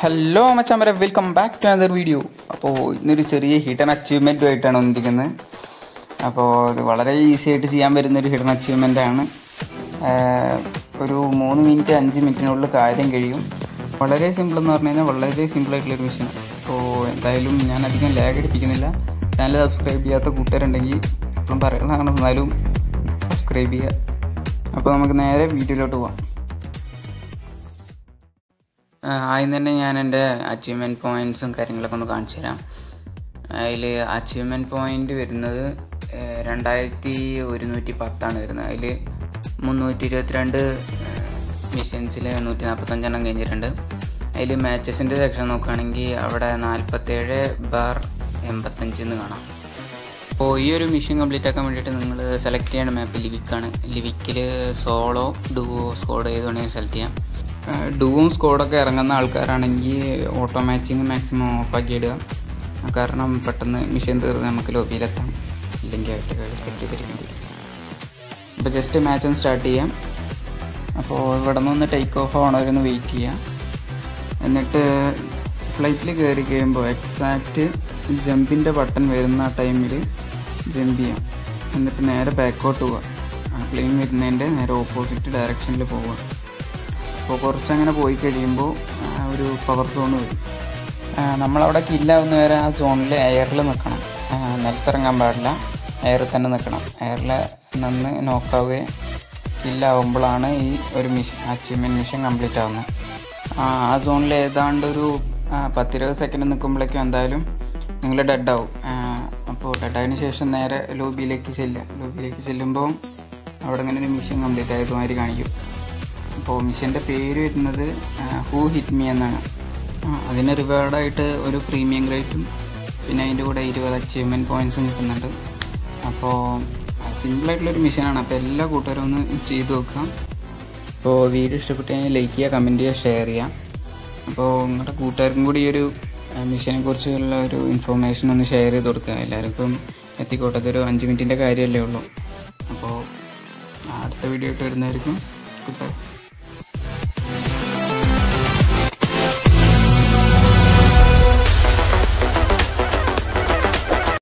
hello മച്ചാമരെ welcome back to another video അപ്പോൾ ഇന്നൊരു ചെറിയ ഹിഡൻ അച്ചീവ്മെൻറ്റും ആയിട്ടാണ് വന്നിരിക്കുന്നത് അപ്പോൾ ഇത് വളരെ ഈസി ആയിട്ട് ചെയ്യാൻ പറ്റുന്ന ഒരു ഹിഡൻ അച്ചീവ്മെൻ്റ് ആണ് ആഹ് ഒരു മൂന്ന് മിനിറ്റ് അഞ്ച് മിനിറ്റിനുള്ളിൽ കാര്യം കഴിയും വളരെ സിമ്പിൾ എന്ന് പറഞ്ഞു കഴിഞ്ഞാൽ വളരെ സിമ്പിൾ ആയിട്ടുള്ളൊരു വിഷയം അപ്പോൾ എന്തായാലും ഞാൻ അധികം ലാഗ് അടിപ്പിക്കുന്നില്ല ചാനൽ സബ്സ്ക്രൈബ് ചെയ്യാത്ത കൂട്ടുകാരുണ്ടെങ്കിൽ എപ്പോഴും പറയണതാണ് എന്നാലും സബ്സ്ക്രൈബ് ചെയ്യുക അപ്പോൾ നമുക്ക് നേരെ വീഡിയോയിലോട്ട് പോവാം ആ, ആദ്യം തന്നെ ഞാൻ എൻ്റെ അച്ചീവ്മെൻറ്റ് പോയിൻറ്റ്സും കാര്യങ്ങളൊക്കെ ഒന്ന് കാണിച്ചു തരാം അതിൽ അച്ചീവ്മെൻറ്റ് പോയിൻ്റ് വരുന്നത് ഏഹ്, രണ്ടായിരത്തി ഒരുന്നൂറ്റി പത്താണ് വരുന്നത് അതിൽ മുന്നൂറ്റി ഇരുപത്തിരണ്ട് മിഷൻസിൽ നൂറ്റി നാൽപ്പത്തഞ്ചെണ്ണം കഴിഞ്ഞിട്ടുണ്ട് അതിൽ മാച്ചസിൻ്റെ സെക്ഷൻ നോക്കുകയാണെങ്കിൽ അവിടെ നാൽപ്പത്തേഴ് ബാർ എൺപത്തഞ്ച് എന്ന് കാണാം അപ്പോൾ ഈ ഒരു മിഷൻ കംപ്ലീറ്റ് ആക്കാൻ വേണ്ടിയിട്ട് നിങ്ങൾ സെലക്ട് ചെയ്യേണ്ട മാപ്പ് ലിവിക്കാണ് ലിവിക്കിൽ സോളോ ഡുവോ സ്കോഡ് ഏത് വേണമെങ്കിൽ സെലക്ട് ചെയ്യാം ഡുവും സ്കോഡൊക്കെ ഇറങ്ങുന്ന ആൾക്കാരാണെങ്കിൽ ഓട്ടോ മാച്ചിങ് മാക്സിമം ഓഫാക്കി ഇടുക കാരണം പെട്ടെന്ന് മിഷൻ തീർന്ന് നമുക്ക് ലോബിയിലെത്താം ഇല്ലെങ്കിൽ ആയിട്ട് സ്പെക്ട് ചെയ്തിരിക്കേണ്ടി വരും അപ്പോൾ ജസ്റ്റ് മാച്ച് ഒന്ന് സ്റ്റാർട്ട് ചെയ്യാം അപ്പോൾ ഇവിടെ നിന്ന് ടേക്ക് ഓഫ് ആവണവരൊന്ന് വെയിറ്റ് ചെയ്യാം എന്നിട്ട് ഫ്ലൈറ്റിൽ കയറി കഴിയുമ്പോൾ എക്സാക്റ്റ് ജമ്പിൻ്റെ ബട്ടൺ വരുന്ന ആ ടൈമിൽ ജമ്പ് ചെയ്യാം എന്നിട്ട് നേരെ ബാക്കോട്ട് പോവുക ആ പ്ലെയിൻ വരുന്നതിൻ്റെ നേരെ ഓപ്പോസിറ്റ് ഡയറക്ഷനിൽ പോവുക അപ്പോൾ കുറച്ചങ്ങനെ പോയി കഴിയുമ്പോൾ ആ, ഒരു പവർ സോൺ വരും ആ, നമ്മളവിടെ കില്ലാവുന്ന വരെ ആ സോണിൽ എയറിൽ നിൽക്കണം ആ, നിലത്തിറങ്ങാൻ പാടില്ല എയറിൽ തന്നെ നിൽക്കണം എയറിൽ നിന്ന് നോക്കാവുകയും കില്ലാവുമ്പോഴാണ് ഈ ഒരു മിഷൻ അച്ചീവ്മെൻറ്റ് മിഷൻ കംപ്ലീറ്റ് ആവുന്നത് ആ ആ സോണിൽ ഏതാണ്ട് ഒരു ആ, പത്തിരുപത് സെക്കൻഡ് നിൽക്കുമ്പോഴേക്കും എന്തായാലും നിങ്ങൾ ഡെഡാവും അപ്പോൾ ഡെഡായതിനു ശേഷം നേരെ ലോബിയിലേക്ക് ചെല്ലുക ലോബിയിലേക്ക് ചെല്ലുമ്പോൾ അവിടെ ഇങ്ങനെ ഒരു മിഷൻ കംപ്ലീറ്റ് ആയതുമാതിരി കാണിക്കും അപ്പോൾ മിഷൻ്റെ പേര് വരുന്നത് ഹൂ ഹിറ്റ് മീ എന്നാണ് ആ, അതിന് റിവാർഡായിട്ട് ഒരു പ്രീമിയം ഗ്രേറ്റും പിന്നെ അതിൻ്റെ കൂടെ ഇരുപത് അച്ചീവ്മെൻറ്റ് പോയിൻറ്റ്സും കിട്ടുന്നുണ്ട് അപ്പോൾ സിമ്പിളായിട്ടുള്ളൊരു മിഷനാണ് അപ്പോൾ എല്ലാ കൂട്ടുകാരും ഒന്ന് ചെയ്ത് നോക്കാം അപ്പോൾ വീഡിയോ ഇഷ്ടപ്പെട്ട് കഴിഞ്ഞാൽ ലൈക്ക് ചെയ്യുക കമൻറ്റ് ചെയ്യുക ഷെയർ ചെയ്യുക അപ്പോൾ നിങ്ങളുടെ കൂട്ടുകാർക്കും കൂടി ഈ ഒരു മിഷനെ കുറിച്ചുള്ള ഒരു ഇൻഫർമേഷൻ ഒന്ന് ഷെയർ ചെയ്ത് കൊടുക്കുക എല്ലാവർക്കും എത്തിക്കോട്ടെ ഇതൊരു അഞ്ച് മിനിറ്റിൻ്റെ കാര്യമല്ലേ ഉള്ളൂ അപ്പോൾ അടുത്ത വീഡിയോ ആയിട്ട് വരുന്നതായിരിക്കും ഗുഡ് ബൈ